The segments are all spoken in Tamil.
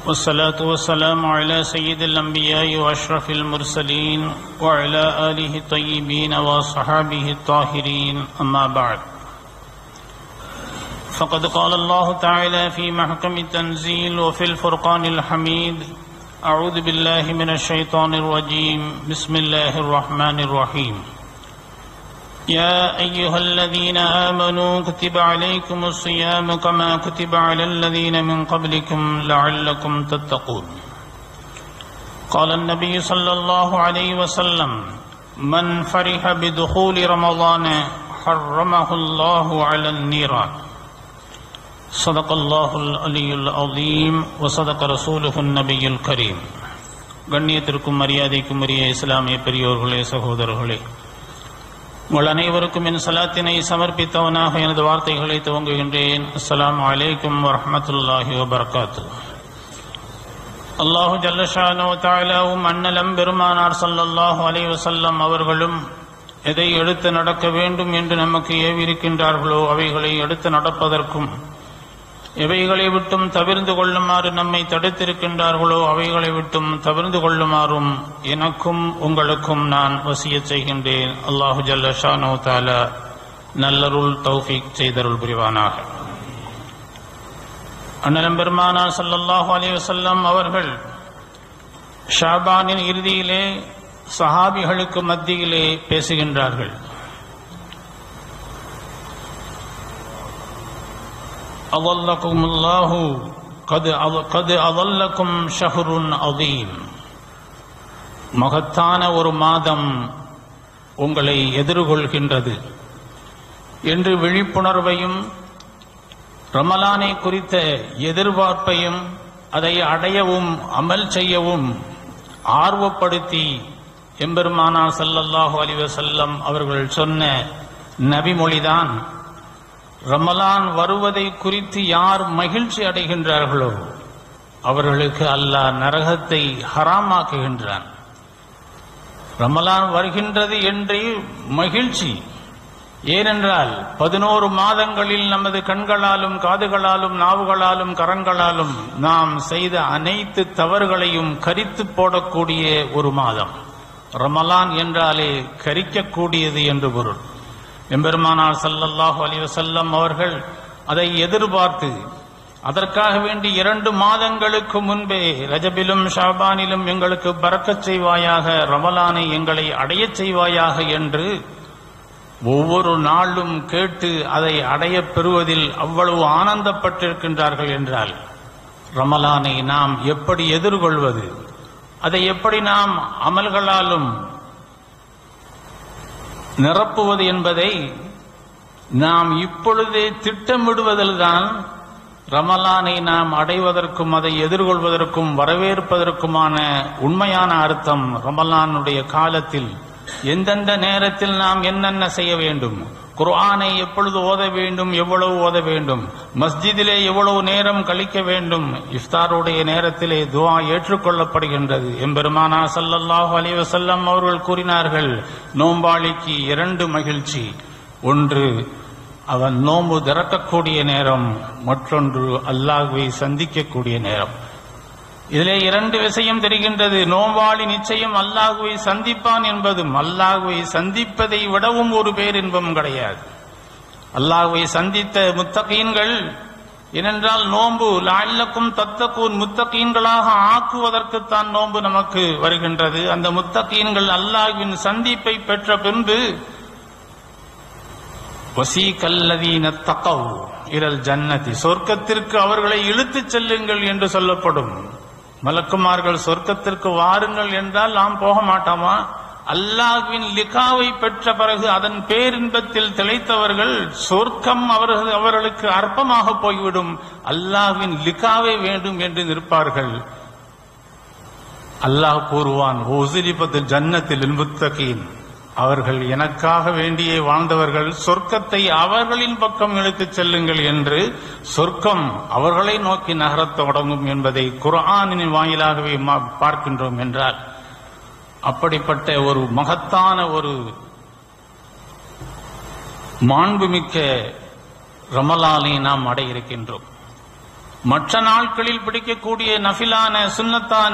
والصلاة والسلام على سيد الأنبياء وأشرف المرسلين وعلى آله الطيبين وصحابه الطاهرين أما بعد فقد قال الله تعالى في محكم التنزيل وفي الفرقان الحميد أعوذ بالله من الشيطان الرجيم بسم الله الرحمن الرحيم يا أيها الذين آمنوا كتب عليكم الصيام كما كتب على الذين من قبلكم لعلكم تتقون قال النبي صلى الله عليه وسلم من فرح بدخول رمضان حرمه الله على النيران صدق الله العلي العظيم وصدق رسوله النبي الكريم கண்ணியத்திற்கும் மரியாதைக்கும் உரிய இஸ்லாமிய பெரியோர்களே சகோதரர்களே உங்கள் அனைவருக்கும் என் சலாத்தினை சமர்ப்பித்தவனாக எனது வார்த்தைகளை துவங்குகின்றேன் அஸ்ஸலாமு அலைக்கும் வரஹமத்துல்லாஹி வபரகாத்து அல்லாஹு ஜல்லஷானோ தாலாவும் அண்ணலம் பெருமானார் சல்லல்லாஹு அலை வசல்லம் அவர்களும் எதை எடுத்து நடக்க வேண்டும் என்று நமக்கு ஏவிருக்கின்றார்களோ அவைகளை எடுத்து நடப்பதற்கும் எவைகளை விட்டும் தவிர்ந்து கொள்ளுமாறு நம்மை தடுத்திருக்கின்றார்களோ அவைகளை விட்டும் தவிர்ந்து கொள்ளுமாறும் எனக்கும் உங்களுக்கும் நான் வசிய செய்கின்றேன் அல்லாஹு ஜல்ல ஷானோ தாலா நல்லருள் தௌஃபிக் செய்தருள் புரிவானாக அண்ணலம் பெருமானார் சல்லல்லாஹு அலி வசல்லம் அவர்கள் ஷாபானின் இறுதியிலே சஹாபிகளுக்கு மத்தியிலே பேசுகின்றார்கள் أضلكم الله قد قد أضلكم شهر عظيم மகத்தான ஒரு மாதம் உங்களை எதிர்கொள்கின்றது என்று விழிப்புணர்வையும் ரமலானை குறித்த எதிர்பார்ப்பையும் அதை அடையவும் அமல் செய்யவும் ஆர்வப்படுத்தி எம்பெருமானார் சல்லல்லாஹு அலிவசல்லம் அவர்கள் சொன்ன நபிமொழிதான் ரமலான் வருவதை குறித்து யார் மகிழ்ச்சி அடைகின்றார்களோ அவர்களுக்கு அல்லாஹ் நரகத்தை ஹராமாக்குகின்றான் ரமலான் வருகின்றது என்று மகிழ்ச்சி ஏனென்றால் பதினோரு மாதங்களில் நமது கண்களாலும் காதுகளாலும் நாவுகளாலும் கரங்களாலும் நாம் செய்த அனைத்து தவறுகளையும் கரித்து போடக்கூடிய ஒரு மாதம் ரமலான் என்றாலே கரிக்கக்கூடியது என்று பொருள் எம்பெருமானார் சல்லல்லாஹு அலி வசல்லம் அவர்கள் அதை எதிர்பார்த்து அதற்காக வேண்டி இரண்டு மாதங்களுக்கு முன்பே ரஜபிலும் ஷாபானிலும் எங்களுக்கு பறக்கச் செய்வாயாக ரமலானை எங்களை அடையச் செய்வாயாக என்று ஒவ்வொரு நாளும் கேட்டு அதை அடையப் பெறுவதில் அவ்வளவு ஆனந்தப்பட்டிருக்கின்றார்கள் என்றால் ரமலானை நாம் எப்படி எதிர்கொள்வது அதை எப்படி நாம் அமல்களாலும் நிரப்புவது என்பதை நாம் இப்பொழுதே திட்டமிடுவதில்தான் ரமலானை நாம் அடைவதற்கும் அதை எதிர்கொள்வதற்கும் வரவேற்பதற்குமான உண்மையான அர்த்தம் ரமலானுடைய காலத்தில் எந்தெந்த நேரத்தில் நாம் என்னென்ன செய்ய வேண்டும் குர்ஆனை எப்பொழுது ஓத வேண்டும் எவ்வளவு ஓத வேண்டும் மஸ்ஜிதிலே எவ்வளவு நேரம் கழிக்க வேண்டும் இஃப்தாருடைய நேரத்திலே துவா ஏற்றுக்கொள்ளப்படுகின்றது எம்பெருமானா சல்லல்லாஹு அலி வசல்லம் அவர்கள் கூறினார்கள் நோம்பாளிக்கு இரண்டு மகிழ்ச்சி ஒன்று அவன் நோம்பு திறக்கக்கூடிய நேரம் மற்றொன்று அல்லாஹுவை சந்திக்கக்கூடிய நேரம் இதிலே இரண்டு விஷயம் தெரிகின்றது நோம்பாளி நிச்சயம் அல்லாஹுவை சந்திப்பான் என்பதும் அல்லாஹுவை சந்திப்பதை விடவும் ஒரு பேரின்பம் கிடையாது அல்லாஹுவை சந்தித்த முத்தகீன்கள் ஏனென்றால் நோன்பு லால்லக்கும் தத்தக்கூன் முத்தகீன்களாக ஆக்குவதற்குத்தான் நோன்பு நமக்கு வருகின்றது அந்த முத்தகீன்கள் அல்லாஹுவின் சந்திப்பை பெற்ற பின்பு வசீகல்லதீன தக்கவ் இரல் ஜன்னதி சொர்க்கத்திற்கு அவர்களை இழுத்துச் செல்லுங்கள் என்று சொல்லப்படும் மலக்குமார்கள் சொர்க்கத்திற்கு வாருங்கள் என்றால் நாம் போக மாட்டோமா அல்லாஹ்வின் லிகாவை பெற்ற பிறகு அதன் பேரின்பத்தில் திளைத்தவர்கள் சொர்க்கம் அவர்கள் அவர்களுக்கு அற்பமாக போய்விடும் அல்லாஹ்வின் லிகாவை வேண்டும் என்று நிற்பார்கள் அல்லாஹ் கூறுவான் ஒசிரிபத்தில் ஜன்னத்தில் முத்தகீன் அவர்கள் எனக்காக வேண்டியே வாழ்ந்தவர்கள் சொர்க்கத்தை அவர்களின் பக்கம் இழுத்துச் செல்லுங்கள் என்று சொர்க்கம் அவர்களை நோக்கி நகரத் தொடங்கும் என்பதை குர்ஆனின் வாயிலாகவே மா- பார்க்கின்றோம் என்றால் அப்படிப்பட்ட ஒரு மகத்தான ஒரு மாண்புமிக்க ரமலானை நாம் அடைய இருக்கின்றோம் மற்ற நாட்களில் பிடிக்கக்கூடிய நஃபிலான சுன்னத்தான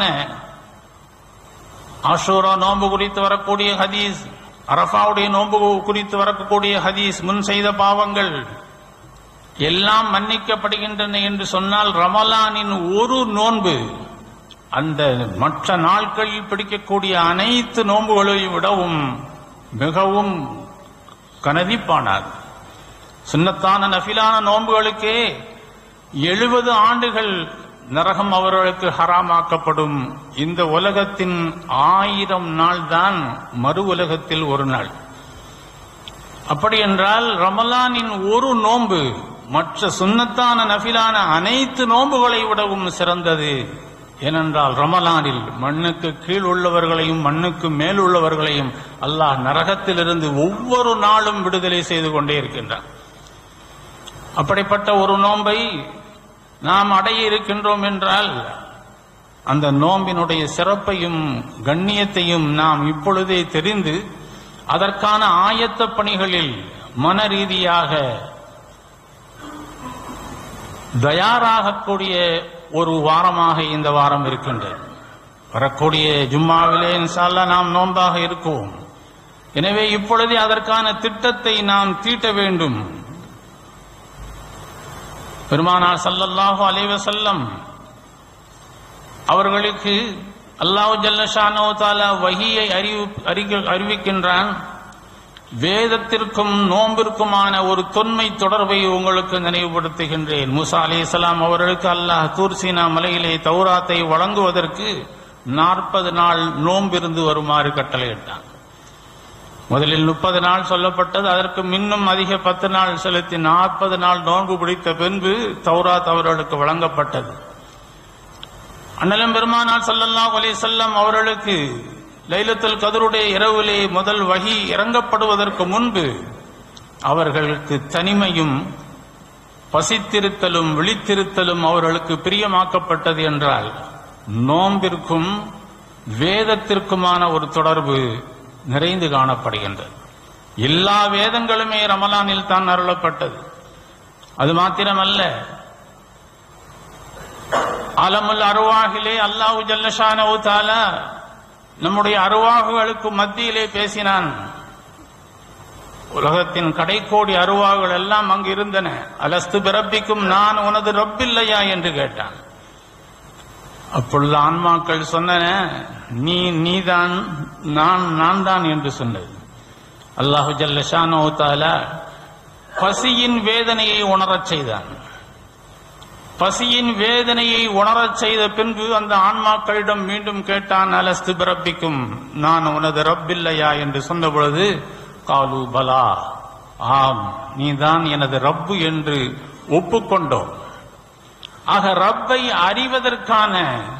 ஆஷூரா நோன்பு குறித்து வரக்கூடிய ஹதீஸ் அரஃபாவுடைய நோன்பு குறித்து வரக்கூடிய ஹதீஸ் முன் செய்த பாவங்கள் எல்லாம் மன்னிக்கப்படுகின்றன என்று சொன்னால் ரமலானின் ஒரு நோன்பு அந்த மற்ற நாட்களில் பிடிக்கக்கூடிய அனைத்து நோன்புகளையும் விடவும் மிகவும் கனதிப்பானார் சுன்னத்தான நஃபிலான நோன்புகளுக்கே எழுபது ஆண்டுகள் நரகம் அவர்களுக்கு ஹராமாக்கப்படும் இந்த உலகத்தின் ஆயிரம் நாள் தான் மறு உலகத்தில் ஒரு நாள் அப்படி என்றால் ரமலானின் ஒரு நோன்பு மற்ற சுன்னத்தான நஃபிலான அனைத்து நோன்புகளை விடவும் சிறந்தது ஏனென்றால் ரமலானில் மண்ணுக்கு கீழ் உள்ளவர்களையும் மண்ணுக்கு மேல் உள்ளவர்களையும் அல்லாஹ் நரகத்திலிருந்து ஒவ்வொரு நாளும் விடுதலை செய்து கொண்டே இருக்கின்றான் அப்படிப்பட்ட ஒரு நோன்பை நாம் அடைய இருக்கின்றோம் என்றால் அந்த நோம்பினுடைய சிறப்பையும் கண்ணியத்தையும் நாம் இப்பொழுதே தெரிந்து அதற்கான ஆயத்த பணிகளில் மன ரீதியாக தயாராகக்கூடிய ஒரு வாரமாக இந்த வாரம் இருக்கின்றது வரக்கூடிய ஜும்மாவிலே இன்ஷால்லா நாம் நோன்பாக இருக்கோம் எனவே இப்பொழுதே அதற்கான திட்டத்தை நாம் தீட்ட வேண்டும் பெருமானார் ஸல்லல்லாஹு அலைஹி வஸல்லம் அவர்களுக்கு அல்லாஹ் ஜல்லஷானோ தாலா வஹியை அறிவு அறிக- அறிவிக்கின்றான் வேதத்திற்கும் நோம்பிற்குமான ஒரு தொன்மை தொடர்பை உங்களுக்கு நினைவுபடுத்துகின்றேன் மூசா அலைஹிஸ்ஸலாம் அவர்களுக்கு அல்லாஹ் தூர்சீனா மலையிலே தௌராத்தை வழங்குவதற்கு நாற்பது நாள் நோம்பிருந்து வருமாறு கட்டளையிட்டான் முதலில் முப்பது நாள் சொல்லப்பட்டது அதற்கு மின்னும் அதிக பத்து நாள் செலுத்தி நாற்பது நாள் நோன்பு பிடித்த பின்பு தௌராத் அவர்களுக்கு வழங்கப்பட்டது அண்ணலம் பெருமானார் ஸல்லல்லாஹு அலைஹி வஸல்லம் அவர்களுக்கு லைலத்துல் கதருடைய இரவிலே முதல் வகி இறங்கப்படுவதற்கு முன்பு அவர்களுக்கு தனிமையும் பசித்திருத்தலும் விழித்திருத்தலும் அவர்களுக்கு பிரியமாக்கப்பட்டது என்றால் நோம்பிற்கும் வேதத்திற்குமான ஒரு தொடர்பு நிறைந்து காணப்படுகின்றது எல்லா வேதங்களுமே ரமலானில் தான் அருளப்பட்டது அது மாத்திரமல்ல அலமுல் அருவாகிலே அல்லாஹு ஜல்லஷானவு தாலா நம்முடைய அருவாகுகளுக்கு மத்தியிலே பேசினான் உலகத்தின் கடைக்கோடி அருவாகுகள் எல்லாம் அங்கு இருந்தன அலஸ்து பிறப்பிக்கும் நான் உனது ரப்பில்லையா என்று கேட்டான் அப்பொழுது ஆன்மாக்கள் சொன்னன நீ நீதான் நான் நான் தான் என்று சொன்னது அல்லாஹு ஜல்லஷானோ தாலா பசியின் வேதனையை உணரச் செய்தான் பசியின் வேதனையை உணரச் செய்த பின்பு அந்த ஆன்மாக்களிடம் மீண்டும் கேட்டான் அலஸ்து பிறப்பிக்கும் நான் உனது ரப்பில்லையா என்று சொன்ன பொழுது காலு பலா ஆம் நீதான் எனது ரப்பு என்று ஒப்புக்கொண்டோம் ஆக ரப்பை அறிவதற்கான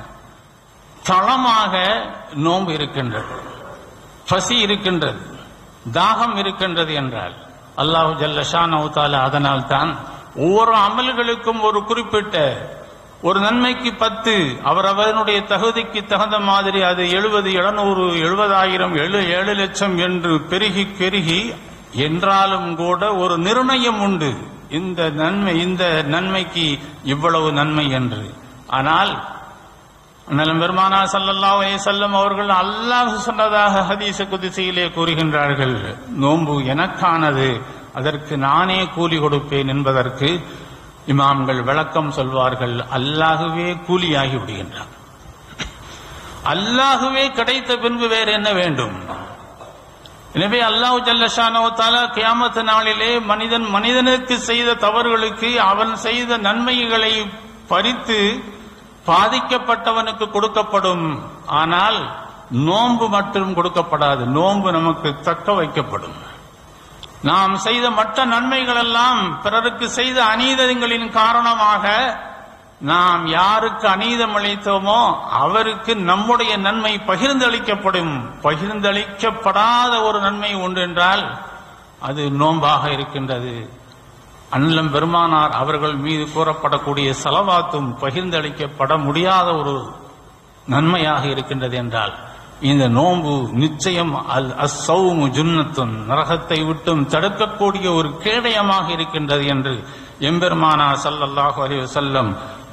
தளமாக நோன்பு இருக்கின்றது பசி இருக்கின்றது தாகம் இருக்கின்றது என்றால் அல்லாஹு ஜல்லஷான் அதனால் தான் ஒவ்வொரு அமல்களுக்கும் ஒரு குறிப்பிட்ட ஒரு நன்மைக்கு பத்து அவர் அவனுடைய தகுதிக்கு தகுந்த மாதிரி அது எழுபது எழுநூறு எழுபதாயிரம் எழு ஏழு லட்சம் என்று பெருகி பெருகி என்றாலும் கூட ஒரு நிர்ணயம் உண்டு இந்த நன்மை இந்த நன்மைக்கு இவ்வளவு நன்மை என்று ஆனால் அண்ணலம் பெருமானா ஸல்லல்லாஹு அலைஹி வஸல்லம் அவர்கள் அல்லாஹ் சொன்னதாக ஹதீஸ குதிசையிலே கூறுகின்றார்கள் நோன்பு எனக்கானது அதற்கு நானே கூலி கொடுப்பேன் என்பதற்கு இமாம்கள் விளக்கம் சொல்வார்கள் அல்லாஹுவே கூலியாகி விடுகின்றான் அல்லாஹுவே கிடைத்த பின்பு வேறு என்ன வேண்டும் எனவே அல்லாஹு ஜல்லஷானோ தாலா கியாமத்து நாளிலே மனிதன் மனிதனுக்கு செய்த தவறுகளுக்கு அவன் செய்த நன்மைகளை பறித்து பாதிக்கப்பட்டவனுக்கு கொடுக்கப்படும் ஆனால் நோன்பு மட்டும் கொடுக்கப்படாது நோன்பு நமக்கு தக்க வைக்கப்படும் நாம் செய்த மற்ற நன்மைகள் எல்லாம் பிறருக்கு செய்த அநீதங்களின் காரணமாக நாம் யாருக்கு அநீதம் அளித்தோமோ அவருக்கு நம்முடைய நன்மை பகிர்ந்தளிக்கப்படும் பகிர்ந்தளிக்கப்படாத ஒரு நன்மை உண்டு என்றால் அது நோன்பாக இருக்கின்றது அன்னம் பெருமானார் அவர்கள் மீது கூறப்படக்கூடிய செலவாத்தும் பகிர்ந்தளிக்கப்பட முடியாத ஒரு நன்மையாக இருக்கின்றது என்றால் இந்த நோன்பு நிச்சயம் அல் அசௌமு ஜுன்னத்துன் நரகத்தை விட்டும் தடுக்கக்கூடிய ஒரு கேடயமாக இருக்கின்றது என்று எம்பெருமானா ஸல்லல்லாஹு அலைஹி வஸல்லம்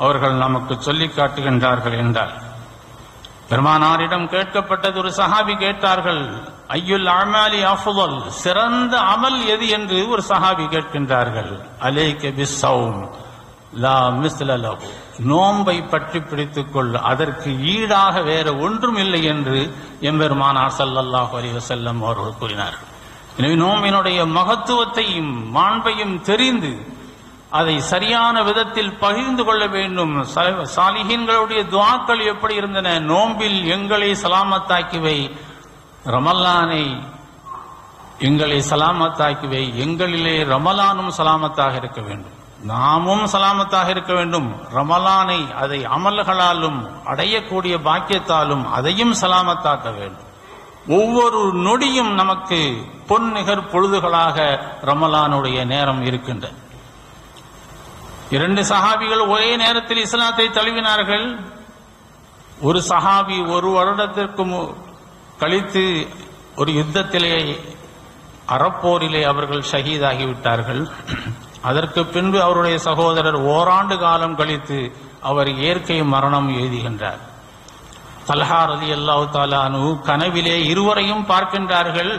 அவர்கள் நமக்கு சொல்லிக் காட்டுகின்றார்கள் என்றார் பெருமானாரிடம் கேட்கப்பட்டது ஒரு சஹாபி கேட்டார்கள் ஐயுல் அமாலி அஃபுதல் சிறந்த அமல் எது என்று ஒரு சஹாபி கேட்கின்றார்கள் அலேக்க பிஸ்ஸௌம் லா மிஸ்ல லஹு நோன்பை பற்றி பிடித்துக் கொள் அதற்கு ஈடாக வேற ஒன்றும் இல்லை என்று எம்பெருமானார் ஸல்லல்லாஹு அலைஹி வஸல்லம் அவர்கள் கூறினார்கள் எனவே நோம்பினுடைய மகத்துவத்தையும் மாண்பையும் தெரிந்து அதை சரியான விதத்தில் பகிர்ந்து கொள்ள வேண்டும் ச- சாலிஹீன்களுடைய துவாக்கள் எப்படி இருந்தன நோம்பில் எங்களை சலாமத்தாக்கிவை ரமல்லானை எங்களை சலாமத்தாக்கிவை எங்களிலே ரமலானும் சலாமத்தாக இருக்க வேண்டும் நாமும் சலாமத்தாக இருக்க வேண்டும் ரமலானை அதை அமல்களாலும் அடையக்கூடிய பாக்கியத்தாலும் அதையும் சலாமத்தாக்க வேண்டும் ஒவ்வொரு நொடியும் நமக்கு பொன்னிகர் பொழுதுகளாக ரமலானுடைய நேரம் இருக்கின்றது இரண்டு சஹாபிகள் ஒரே நேரத்தில் இஸ்லாத்தை தழுவினார்கள் ஒரு சஹாபி ஒரு வருடத்திற்கு மு- கழித்து ஒரு யுத்தத்திலே அறப்போரிலே அவர்கள் ஷஹீதாகிவிட்டார்கள் அதற்கு பின்பு அவருடைய சகோதரர் ஓராண்டு காலம் கழித்து அவர் இயற்கை மரணம் எழுதுகின்றார் தல்ஹா ரலி அல்லாஹு தாலானு கனவிலே இருவரையும் பார்க்கின்றார்கள்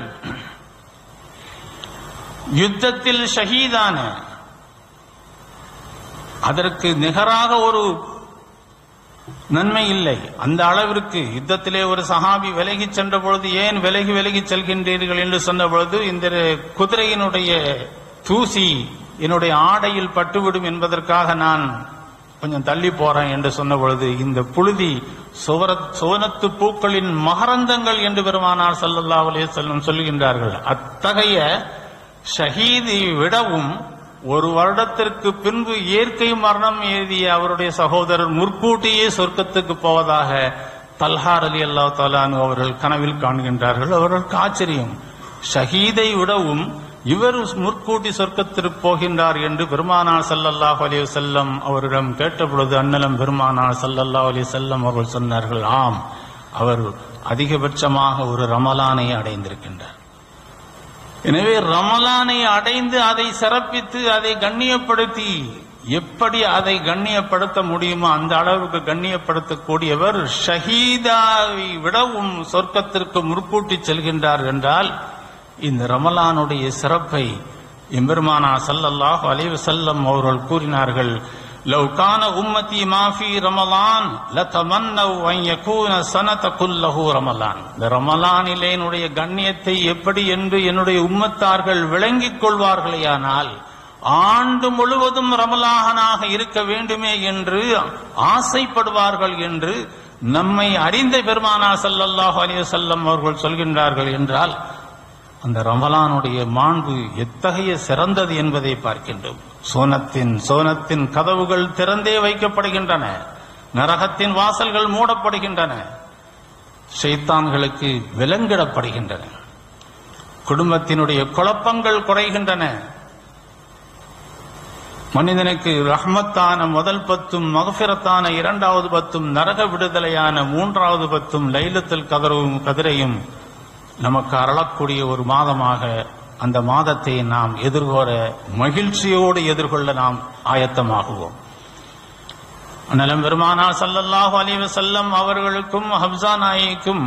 யுத்தத்தில் ஷஹீதான அதற்கு நிகராக ஒரு நன்மை இல்லை அந்த அளவிற்கு யுத்தத்திலே ஒரு சஹாபி விலகி சென்ற பொழுது ஏன் விலகி விலகி செல்கின்றீர்கள் என்று சொன்ன பொழுது இந்த குதிரையினுடைய தூசி என்னுடைய ஆடையில் பட்டுவிடும் என்பதற்காக நான் கொஞ்சம் தள்ளி போறேன் என்று சொன்ன பொழுது இந்த புழுதி சுவர சுவனத்து பூக்களின் மகரந்தங்கள் என்று பெருமானார் ஸல்லல்லாஹு அலைஹி வஸல்லம் சொல்லுகின்றார்கள் அத்தகைய ஷஹீதை விடவும் ஒரு வருடத்திற்கு பின்பு இயற்கை மரணம் எழுதிய அவருடைய சகோதரர் முற்கூட்டியே சொர்க்கத்துக்கு போவதாக தல்ஹார் அலி அல்லா தாலானு அவர்கள் கனவில் காண்கின்றார்கள் அவர்களுக்கு ஆச்சரியம் ஷஹீதை விடவும் இவர் முற்கூட்டி சொர்க்கத்திற்கு போகின்றார் என்று பெருமானார் ஸல்லல்லாஹு அலைஹி வஸல்லம் அவரிடம் கேட்டபொழுது அன்னலம் பெருமானார் ஸல்லல்லாஹு அலைஹி வஸல்லம் அவர்கள் சொன்னார்கள் ஆம் அவர் அதிகபட்சமாக ஒரு ரமலானை அடைந்திருக்கின்றார் எனவே ரமலானை அடைந்து அதை சிறப்பித்து அதை கண்ணியப்படுத்தி எப்படி அதை கண்ணியப்படுத்த முடியுமோ அந்த அளவுக்கு கண்ணியப்படுத்தக்கூடியவர் ஷஹீதாவை விடவும் சொர்க்கத்திற்கு முற்பூட்டி செல்கின்றார் என்றால் இந்த ரமலானுடைய சிறப்பை எம்பெருமானா ஸல்லல்லாஹு அலைஹி வஸல்லம் அவர்கள் கூறினார்கள் لو كان أمتي ما في رمضان لتمنوا أن يكون سنة كله رمضان இந்த ரமலானிலே என்னுடைய கண்ணியத்தை எப்படி என்று என்னுடைய உம்மத்தார்கள் விளங்கிக் கொள்வார்களேயானால் ஆண்டு முழுவதும் ரமலாகனாக இருக்க வேண்டுமே என்று ஆசைப்படுவார்கள் என்று நம்மை அறிந்த பெருமானா ஸல்லல்லாஹு அலைஹி வஸல்லம் அவர்கள் சொல்கின்றார்கள் என்றால் அந்த ரமலானுடைய மாண்பு எத்தகைய சிறந்தது என்பதை பார்க்கின்றோம் சோனத்தின் சோனத்தின் கதவுகள் திறந்தே வைக்கப்படுகின்றன நரகத்தின் வாசல்கள் மூடப்படுகின்றன ஷைத்தான்களுக்கு விலங்கிடப்படுகின்றன குடும்பத்தினுடைய குழப்பங்கள் குறைகின்றன மனிதனுக்கு ரஹ்மத்தான முதல் பத்தும் மகஃபிரத்தான இரண்டாவது பத்தும் நரக விடுதலையான மூன்றாவது பத்தும் லைலத்தில் கதரும் கதிரையும் நமக்கு அருளக்கூடிய ஒரு மாதமாக அந்த மாதத்தை நாம் எதிர்கொற மகிழ்ச்சியோடு எதிர்கொள்ள நாம் ஆயத்தமாகுவோம் நலம் பெருமானார் ஸல்லல்லாஹு அலைஹி வஸல்லம் அவர்களுக்கும் ஹப்ஸா நாயிக்கும்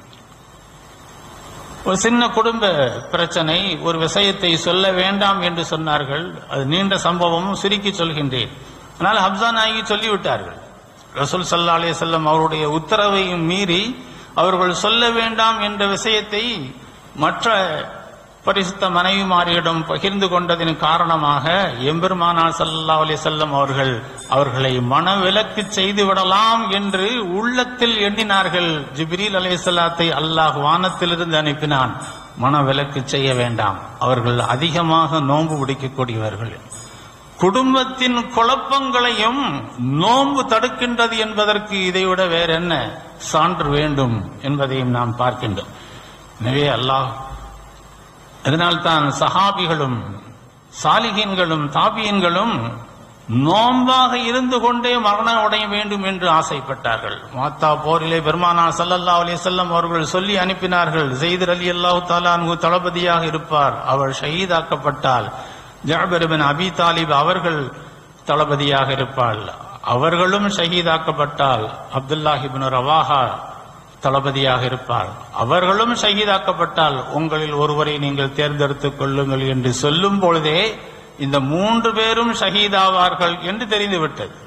ஒரு சின்ன குடும்ப பிரச்சனை ஒரு விஷயத்தை சொல்ல வேண்டாம் என்று சொன்னார்கள் அது நீண்ட சம்பவம் சுருக்கி சொல்கின்றேன் ஆனால் ஹப்ஸா நாயகி சொல்லிவிட்டார்கள் ரசூல் சல்லா அலைஹி வஸல்லம் அவருடைய உத்தரவையும் மீறி அவர்கள் சொல்ல வேண்டாம் என்ற விஷயத்தை மற்ற பரிசுத்த மனைவிமாரியிடம் பகிர்ந்து கொண்டதின் காரணமாக எம்பெருமானார் ஸல்லல்லாஹு அலைஹி வஸல்லம் அவர்கள் அவர்களை மனவிலக்கு செய்து விடலாம் என்று உள்ளத்தில் எண்ணினார்கள் ஜிப்ரீல் அலைஹிஸ்ஸலாத்தை அல்லாஹ் வானத்திலிருந்து அனுப்பினான் மனவிலக்கு செய்ய வேண்டாம் அவர்கள் அதிகமாக நோன்பு பிடிக்கக்கூடியவர்கள் குடும்பத்தின் குழப்பங்களையும் நோன்பு தடுக்கின்றது என்பதற்கு இதைவிட வேற என்ன சான்று வேண்டும் என்பதையும் நாம் பார்க்கின்றோம் எனவே அல்லாஹ் அதனால்தான் சஹாபிகளும் சாலிகீன்களும் தாபியன்களும் நோன்பாக இருந்து கொண்டே மரணம் அடைய வேண்டும் என்று ஆசைப்பட்டார்கள் மாத்தா போரிலே பெருமானா ஸல்லல்லாஹு அலைஹி வஸல்லம் அவர்கள் சொல்லி அனுப்பினார்கள் ஜெயித் அலி அல்லாஹு தாலான்கு தளபதியாக இருப்பார் அவர் ஷஹீதாக்கப்பட்டால் ஜாபர் பின் அபி தாலிப் அவர்கள் தளபதியாக இருப்பாள் அவர்களும் ஷஹீதாக்கப்பட்டால் அப்துல்லாஹிபின் ரவாஹா தளபதியாக இருப்பார் அவர்களும் ஷஹீதாக்கப்பட்டால் உங்களில் ஒருவரை நீங்கள் தேர்ந்தெடுத்துக் கொள்ளுங்கள் என்று சொல்லும் பொழுதே இந்த மூன்று பேரும் ஷஹீதாவார்கள் என்று தெரிந்துவிட்டது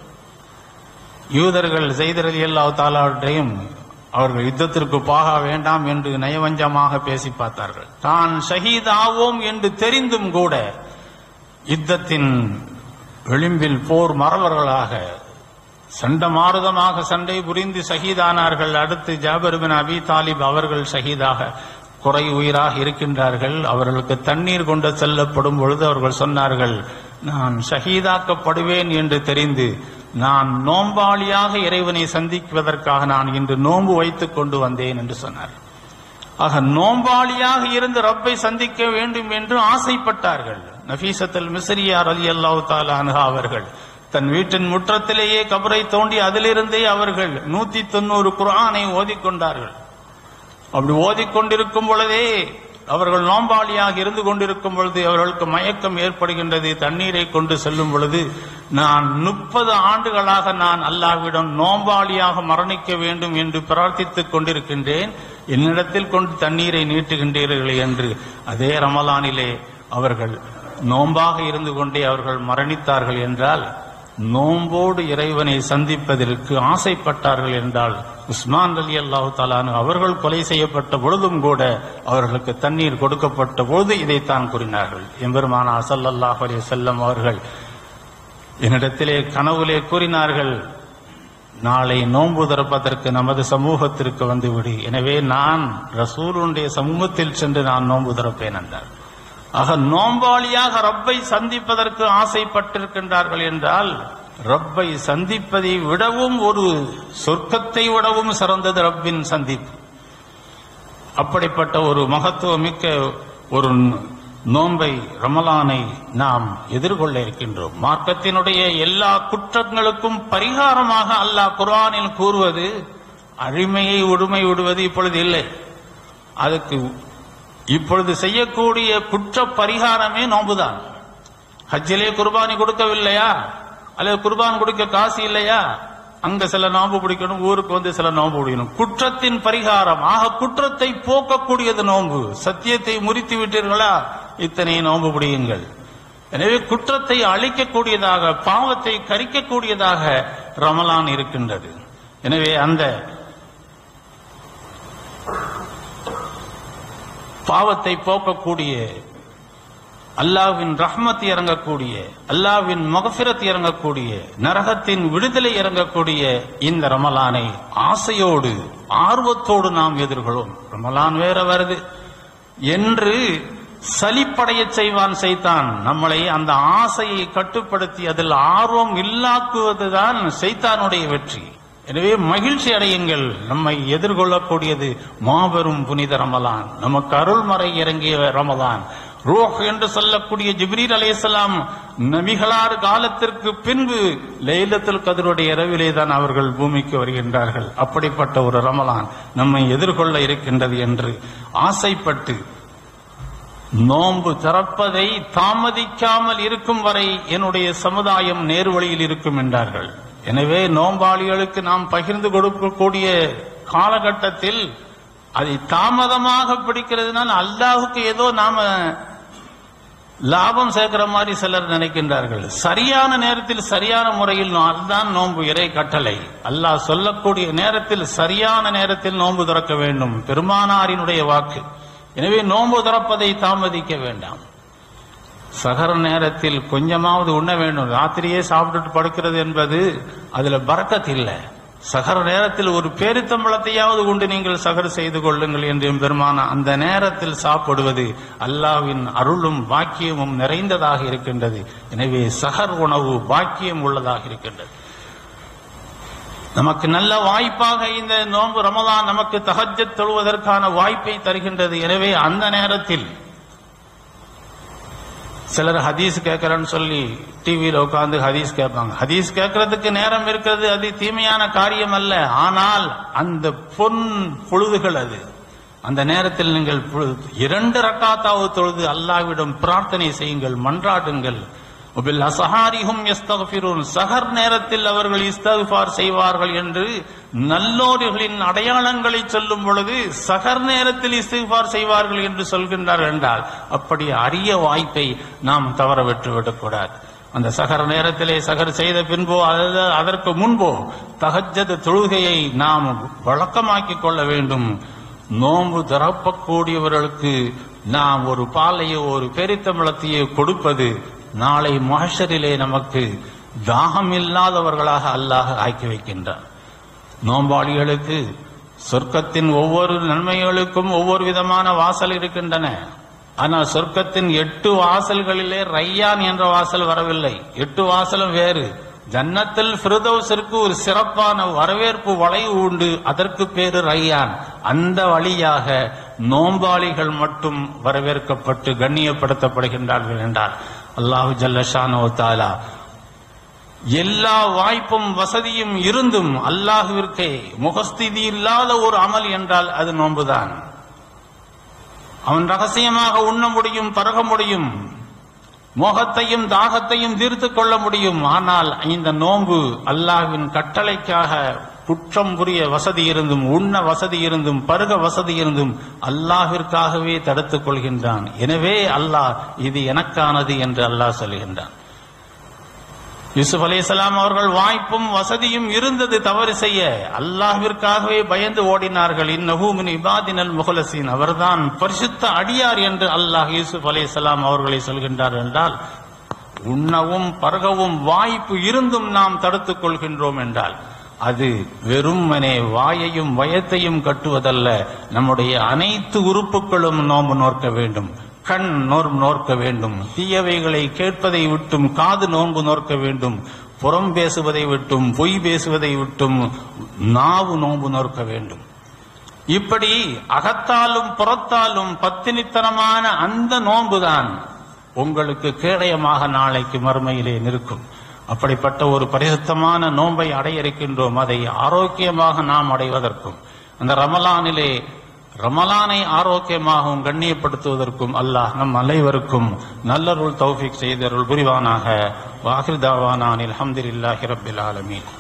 யூதர்கள் செய்தரதி அல்லா தாலாவற்றையும் அவர்கள் யுத்தத்திற்கு போக வேண்டாம் என்று நயவஞ்சமாக பேசி பார்த்தார்கள் தான் ஷஹீதாவோம் என்று தெரிந்தும் கூட யுத்தத்தின் விளிம்பில் போர் மறவர்களாக சண்டமாருதமாக சண்டை புரிந்து ஷஹீதானார்கள் அடுத்து ஜாபர் பின் அபி தாலிப் அவர்கள் ஷஹீதாக குறை உயிராக இருக்கின்றார்கள் அவர்களுக்கு தண்ணீர் கொண்டு செல்லப்படும் பொழுது அவர்கள் சொன்னார்கள் நான் ஷஹீதாக்கப்படுவேன் என்று தெரிந்து நான் நோம்பாளியாக இறைவனை சந்திப்பதற்காக நான் இன்று நோன்பு வைத்துக் கொண்டு வந்தேன் என்று சொன்னார் ஆக நோம்பாளியாக இருந்து ரப்பை சந்திக்க வேண்டும் என்று ஆசைப்பட்டார்கள் நபீசத்தல் மிஸ்ரியார் அலி அல்லாஹு தாலானுகா அவர்கள் தன் வீட்டின் முற்றத்திலேயே கபரை தோண்டி அதிலிருந்தே அவர்கள் நூத்தி தொண்ணூறு குரானை ஓதிக்கொண்டார்கள் அப்படி ஓதிக்கொண்டிருக்கும் பொழுதே அவர்கள் நோம்பாளியாக இருந்து கொண்டிருக்கும் பொழுது அவர்களுக்கு மயக்கம் ஏற்படுகின்றது தண்ணீரை கொண்டு செல்லும் பொழுது நான் முப்பது ஆண்டுகளாக நான் அல்லாஹ்விடம் நோம்பாளியாக மரணிக்க வேண்டும் என்று பிரார்த்தித்துக் கொண்டிருக்கின்றேன் என்னிடத்தில் கொண்டு தண்ணீரை நீட்டுகின்றீர்கள் என்று அதே ரமலானிலே அவர்கள் நோம்பாக இருந்து கொண்டே அவர்கள் மரணித்தார்கள் என்றால் நோம்போடு இறைவனை சந்திப்பதற்கு ஆசைப்பட்டார்கள் என்றால் உஸ்மான் அலி அல்லாஹு தாலானு அவர்கள் கொலை செய்யப்பட்ட பொழுதும் கூட அவர்களுக்கு தண்ணீர் கொடுக்கப்பட்ட பொழுது இதைத்தான் கூறினார்கள் எம்பெருமானா சல்லல்லாஹ் அலி செல்லம் அவர்கள் என்னிடத்திலே கனவுலே கூறினார்கள் நாளை நோன்பு திறப்பதற்கு நமது சமூகத்திற்கு வந்துவிடு எனவே நான் ரசூலுடைய சமூகத்தில் சென்று நான் நோன்பு திறப்பேன் என்றார் ஆக நோம்பாளியாக ரப்பை சந்திப்பதற்கு ஆசைப்பட்டிருக்கின்றார்கள் என்றால் ரப்பை சந்திப்பதை விடவும் ஒரு சொர்க்கத்தை விடவும் சிறந்தது ரப்பின் சந்திப்பு அப்படிப்பட்ட ஒரு மகத்துவமிக்க ஒரு நோன்பை ரமலானை நாம் எதிர்கொள்ள இருக்கின்றோம் மார்க்கத்தினுடைய எல்லா குற்றங்களுக்கும் பரிகாரமாக அல்லாஹ் குர்ஆனில் கூறுவது அழிமையை உடுமை விடுவது இப்பொழுது இல்லை அதுக்கு இப்பொழுது செய்யக்கூடிய குற்ற பரிகாரமே நோன்புதான் ஹஜ்ஜிலே குர்பானி கொடுக்கவில்லையா அல்லது குர்பான் கொடுக்க காசு இல்லையா அங்க சில நோம்பு பிடிக்கணும் ஊருக்கு வந்து சில நோம்பு பிடிக்கணும் குற்றத்தின் பரிகாரம் ஆக குற்றத்தை போக்கக்கூடியது நோன்பு சத்தியத்தை முறித்து விட்டீர்களா இத்தனை நோன்பு பிடியுங்கள் எனவே குற்றத்தை அழிக்கக்கூடியதாக பாவத்தை கரிக்கக்கூடியதாக ரமலான் இருக்கின்றது எனவே அந்த பாவத்தை போக்கக்கூடிய அல்லாவின் ரஹ்மத் இறங்கக்கூடிய அல்லாவின் மகபிரத் இறங்கக்கூடிய நரகத்தின் விடுதலை இறங்கக்கூடிய இந்த ரமலானை ஆசையோடு ஆர்வத்தோடு நாம் எதிர்கொள்வோம் ரமலான் வேற வருது என்று சலிப்படைய செய்வான் செய்தான் நம்மளை அந்த ஆசையை கட்டுப்படுத்தி அதில் ஆர்வம் இல்லாக்குவதுதான் செய்தானுடைய வெற்றி எனவே மகிழ்ச்சி அடையுங்கள் நம்மை எதிர்கொள்ளக்கூடியது மாபெரும் புனித ரமலான் நமக்கு அருள்மறை இறங்கிய ரமலான் ரோஹ் என்று சொல்லக்கூடிய ஜிப்ரீல் அலைஹிஸ்ஸலாம் நபிகளார் காலத்திற்கு பின்பு லைலத்துல் கதருடைய இரவிலே தான் அவர்கள் பூமிக்கு வருகின்றார்கள் அப்படிப்பட்ட ஒரு ரமலான் நம்மை எதிர்கொள்ள இருக்கின்றது என்று ஆசைப்பட்டு நோன்பு திறப்பதை தாமதிக்காமல் இருக்கும் வரை என்னுடைய சமுதாயம் நேர்வழியில் இருக்கும் என்றார்கள் எனவே நோம்பாளிகளுக்கு நாம் பகிர்ந்து கொடுக்கக்கூடிய காலகட்டத்தில் அதை தாமதமாக பிடிக்கிறதுனால் அல்லாஹுக்கு ஏதோ நாம லாபம் சேர்க்கிற மாதிரி சிலர் நினைக்கின்றார்கள் சரியான நேரத்தில் சரியான முறையில் அதுதான் நோன்பு இறை கட்டளை அல்லாஹ் சொல்லக்கூடிய நேரத்தில் சரியான நேரத்தில் நோன்பு திறக்க வேண்டும் பெருமானாரினுடைய வாக்கு எனவே நோன்பு திறப்பதை தாமதிக்க வேண்டாம் சகர நேரத்தில் கொஞ்சமாவது உண்ண வேண்டும் ராத்திரியே சாப்பிட்டுட்டு படுக்கிறது என்பது அதுல பறக்கத் இல்லை சகர நேரத்தில் ஒரு பேரித்தம்பளத்தையாவது கொண்டு நீங்கள் சகர் செய்து கொள்ளுங்கள் என்று பெருமான அந்த நேரத்தில் சாப்பிடுவது அல்லாவின் அருளும் பாக்கியமும் நிறைந்ததாக இருக்கின்றது எனவே சகர் உணவு பாக்கியம் உள்ளதாக இருக்கின்றது நமக்கு நல்ல வாய்ப்பாக இந்த நோன்பு ரமதான் நமக்கு தகஜத் தொழுவதற்கான வாய்ப்பை தருகின்றது எனவே அந்த நேரத்தில் சிலர் ஹதீஸ் கேட்கறேன்னு சொல்லி டிவியில உட்கார்ந்து ஹதீஸ் கேட்பாங்க ஹதீஸ் கேட்கறதுக்கு நேரம் இருக்கிறது அது தீமையான காரியம் அல்ல ஆனால் அந்த பொன் பொழுதுகள் அது அந்த நேரத்தில் நீங்கள் பொழுது- இரண்டு ரக்காத்தாவது தொழுது அல்லாவிடம் பிரார்த்தனை செய்யுங்கள் மன்றாடுங்கள் وبال أسحارهم يستغفرون சஹர் நேரத்தில் அவர்கள் இஸ்தகுஃபார் செய்வார்கள் என்று நல்லோர்களின் அடையாளங்களை சொல்லும் பொழுது சஹர் நேரத்தில் இஸ்திஃபார் செய்வார்கள் என்று சொல்கின்றார் என்றால் அப்படி அரிய வாய்ப்பை நாம் தவற விட்டுவிடக்கூடாது அந்த சகர் நேரத்திலே சகர் செய்த பின்போ அல்லது அதற்கு முன்போ தகஜது தொழுகையை நாம் வழக்கமாக்கிக் கொள்ள வேண்டும் நோன்பு திறப்பக்கூடியவர்களுக்கு நாம் ஒரு பாலையோ ஒரு பெரித்தமிழத்தையோ கொடுப்பது நாளை மகஷரிலே நமக்கு தாகம் இல்லாதவர்களாக அல்லாஹ் ஆக்கி வைக்கின்றார் நோம்பாளிகளுக்கு சொர்க்கத்தின் ஒவ்வொரு நன்மைகளுக்கும் ஒவ்வொரு விதமான வாசல் இருக்கின்றன ஆனால் சொர்க்கத்தின் எட்டு வாசல்களிலே ரையான் என்ற வாசல் வரவில்லை எட்டு வாசலும் வேறு ஜன்னத்தில் ஃபிரதோஸிற்கு ஒரு சிறப்பான வரவேற்பு வளைவு உண்டு அதற்கு பேரு ரையான் அந்த வழியாக நோம்பாளிகள் மட்டும் வரவேற்கப்பட்டு கண்ணியப்படுத்தப்படுகின்றார்கள் என்றார் அல்லாஹு ஜல்லஷானோ தாலா எல்லா வாய்ப்பும் வசதியும் இருந்தும் அல்லாஹுவிற்கே முகஸ்திதி இல்லாத ஒரு அமல் என்றால் அது நோன்புதான் அவன் ரகசியமாக உண்ண முடியும் பருக முடியும் மோகத்தையும் தாகத்தையும் தீர்த்து கொள்ள முடியும் ஆனால் இந்த நோன்பு அல்லாஹ்வின் கட்டளைக்காக குற்றம் புரிய வசதி இருந்தும் உண்ண வசதி இருந்தும் பருக வசதி இருந்தும் அல்லாஹிற்காகவே தடுத்துக் கொள்கின்றான் எனவே அல்லாஹ் இது எனக்கானது என்று அல்லாஹ் சொல்கின்றான் யூசுப் அலைஹிஸ்ஸலாம் அவர்கள் வாய்ப்பும் வசதியும் இருந்தது தவறு செய்ய அல்லாஹ்விற்காகவே பயந்து ஓடினார்கள் இந்நகூமின் இபாதினல் முகலசீன் அவர்தான் பரிசுத்த அடியார் என்று அல்லாஹ் யூசுப் அலைஹிஸ்ஸலாம் அவர்களை சொல்கின்றார் என்றால் உண்ணவும் பருகவும் வாய்ப்பு இருந்தும் நாம் தடுத்துக் கொள்கின்றோம் என்றால் அது வெறுமனே வாயையும் வயத்தையும் கட்டுவதல்ல நம்முடைய அனைத்து உறுப்புகளும் நோம்பு நோக்க வேண்டும் கண் நோர் நோர்க்க வேண்டும் தீயவைகளை கேட்பதை விட்டும் காது நோன்பு நோர்க்க வேண்டும் புறம் பேசுவதை விட்டும் பொய் பேசுவதை விட்டும் நாவு நோன்பு நோர்க்க வேண்டும் இப்படி அகத்தாலும் புறத்தாலும் பத்தினித்தனமான அந்த நோன்புதான் உங்களுக்கு கேடயமாக நாளைக்கு மறுமையிலே நிற்கும் அப்படிப்பட்ட ஒரு பரிசுத்தமான நோன்பை அடைய இருக்கின்றோம் அதை ஆரோக்கியமாக நாம் அடைவதற்கும் அந்த ரமலானிலே ரமலானை ஆரோக்கியமாகவும் கண்ணியப்படுத்துவதற்கும் அல்லாஹ் நம் அனைவருக்கும் நல்லருள் தௌஃபிக் செய்தருள் புரிவானாக வாஹிர் தாவானான் அல்ஹம்துலில்லாஹி ரப்பில் ஆலமீன்